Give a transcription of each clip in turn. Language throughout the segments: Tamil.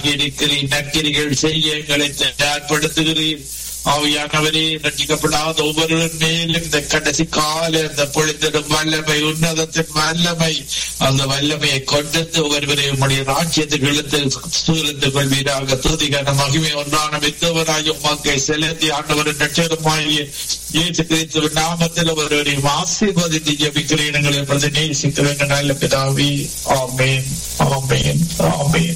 இருக்கிறீர் நற்கிரிகள் செய்ய எங்களை தயார்படுத்துகிறீர் ஆவியானவரே ரட்சிக்கப்படாத ஒவ்வொருவர் மேலும் இந்த கடைசி கால இந்த பொழுதிடும் வல்லமை உன்னதத்தின் வல்லமை அந்த வல்லமையை கொண்டு ஒவ்வொருவரையும் உடைய ராஜ்யத்துக்கு இழுத்து சூழ்ந்து கொள்வீராக துதிகன மகிமை ஒன்றான மித்தவராயும் மக்கை செலுத்தி ஆண்டவரின் நட்சத்திரமாகிய இயேசு கிறிஸ்துவின் நாமத்தில் ஒருவரையும் ஆசீர்வதித்து ஜபிக்கிறேன் எங்களை பிரதி நேசிக்கிறேன் நல்ல பிதாவி ஆமேன் ஆமேன் ஆமேன்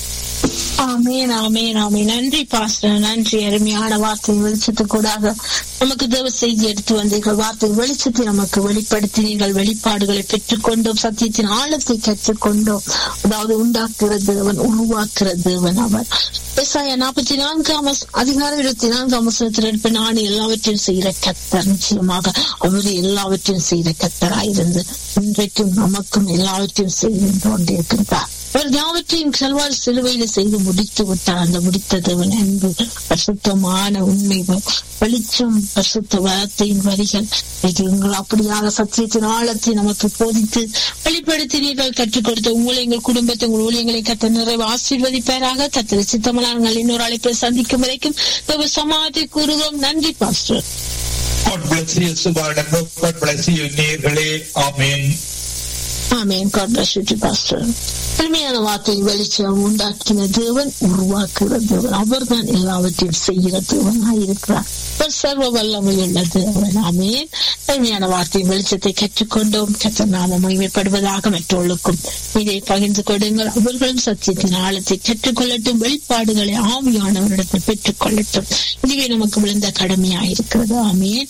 ஆமேன் ஆமேன் ஆமேன் நன்றி பாஸ்டர் நன்றி அருமையான வார்த்தை வெளிச்சத்துக்கூடாக நமக்கு தேவ செய்தி எடுத்து வந்தீர்கள் வார்த்தை வெளிச்சத்தை நமக்கு வெளிப்படுத்தினீர்கள் வெளிப்பாடுகளை பெற்றுக்கொண்டோம் சத்தியத்தின் ஆழத்தை கற்றுக்கொண்டோம் அதாவது உண்டாக்குற தேவன் உருவாக்குற தேவன் அவர் விவசாய நாற்பத்தி நான்காம் அதிகாரம் இருபத்தி நான்காம் வசனத்தில் நான் எல்லாவற்றையும் செய்கிற கத்தர் நிச்சயமாக அவர் எல்லாவற்றையும் செய்கிற கத்தராயிருந்து இன்றைக்கும் நமக்கும் எல்லாவற்றையும் செய்து கொண்டிருக்கின்றார் அவர் யாவற்றையும் செல்வார் சிலுவையில செய்து முடித்து விட்டார் அந்த முடித்த தேவன் அன்பு பரிசுத்தமான உண்மை வெளிச்சம் பரிசுத்த வரத்தின் வரிகள் எங்கள் அப்படியாக சத்தியத்தின் ஆழத்தை நமக்கு போதித்து வெளிப்படுத்தினீர்கள் கற்றுக் கொடுத்த உங்களை எங்கள் குடும்பத்தை உங்கள் ஊழியங்களை கத்த நிறைவு ஆசீர்வதிப்பாராக கத்திர சித்தமலாங்கள் இன்னொரு அழைப்பை சந்திக்கும் வரைக்கும் சமாதி கூறுவோம் நன்றி pastor God bless you, Subhana. God bless you, நேயர்களே. ஆமென் ஆமேன் God bless you too, pastor. உண்மையான வார்த்தை வெளிச்சம் உண்டாக்கின தேவன் உருவாக்குகிற தேவன் அவர் தான் எல்லாவற்றையும் செய்கிற தேவனாய் இருக்கிறார் அவர் சர்வ வல்லமையுள்ள தேவன் ஆமேன் உண்மையான வார்த்தை வெளிச்சத்தை கற்றுக்கொண்டோம் கத்த நாம மகிமைப்படுவதாக மற்றவர்களுக்கும் இதை பகிர்ந்து கொடுங்கள் அவர்களும் சத்தியத்தின் ஆழத்தை கற்றுக்கொள்ளட்டும் வெளிப்பாடுகளை ஆவியானவரிடத்தில் பெற்றுக் கொள்ளட்டும் இதுவே நமக்கு விழுந்த கடமையாயிருக்கிறது ஆமேன்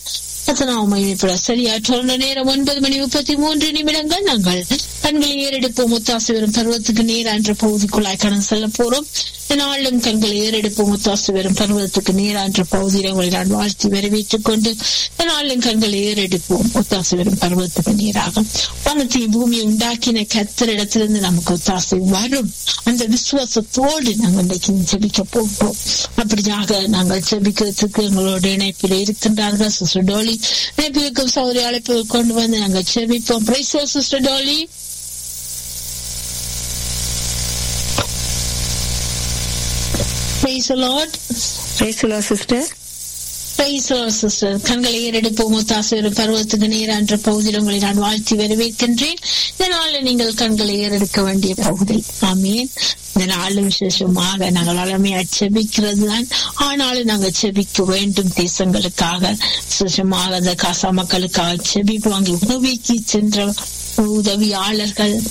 சரியா சொன்ன நேரம் ஒன்பது மணி முப்பத்தி மூன்று நிமிடங்கள் நாங்கள் கண்களை ஏறெடுப்போம் முத்தாசு வரும் பருவத்துக்கு நேரா என்ற பகுதிக்குள்ளாய் கடந்து செல்ல போறோம் நாளும் கண்களை ஏறெடுப்போம் முத்தாசு வரும் பருவத்துக்கு நேரா என்ற பகுதியில் உங்களை நான் வாழ்த்தி வரவேற்றுக் கொண்டு நாளும் கண்களை ஏறெடுப்போம் முத்தாசு வரும் பருவத்துக்கு நேராக வானத்தையும் பூமியை உண்டாக்கின கத்தரிடத்திலிருந்து நமக்கு ஒத்தாசை வரும் அந்த விசுவாசத்தோடு நாங்கள் இன்றைக்கு ஜெபிக்க போகிறோம் அப்படியாக நாங்கள் ஜெபிக்கிறதுக்கு எங்களோட இணைப்பில் இருக்கின்றார்கள் சிஸ்டர் டோலி இணைப்பிற்கும் சௌரிய அழைப்பு கொண்டு வந்து நாங்கள் ஜெபிப்போம் praise sister Dolly Praise the Lord. Praise the Lord, sister. Praise the Lord, sister. கண்களை ஏறெடுப்போம் ஒத்தாசு பருவத்துக்கு நேரான்ற பகுதியில் உங்களை நான் வாழ்த்தி வரவேற்கின்றேன் இந்த நாளில் நீங்கள் கண்களை ஏறெடுக்க வேண்டிய பகுதி ஆமீன் இந்த நாள் விசேஷமாக நாங்கள் அழமையா செபிக்கிறது தான் ஆனாலும் நாங்கள் செபிக்க வேண்டும் தேசங்களுக்காக விசேஷமாக அந்த காசா மக்களுக்காக செபிப்போம் அங்கே உதவிக்கு சென்ற உதவியாளர்கள்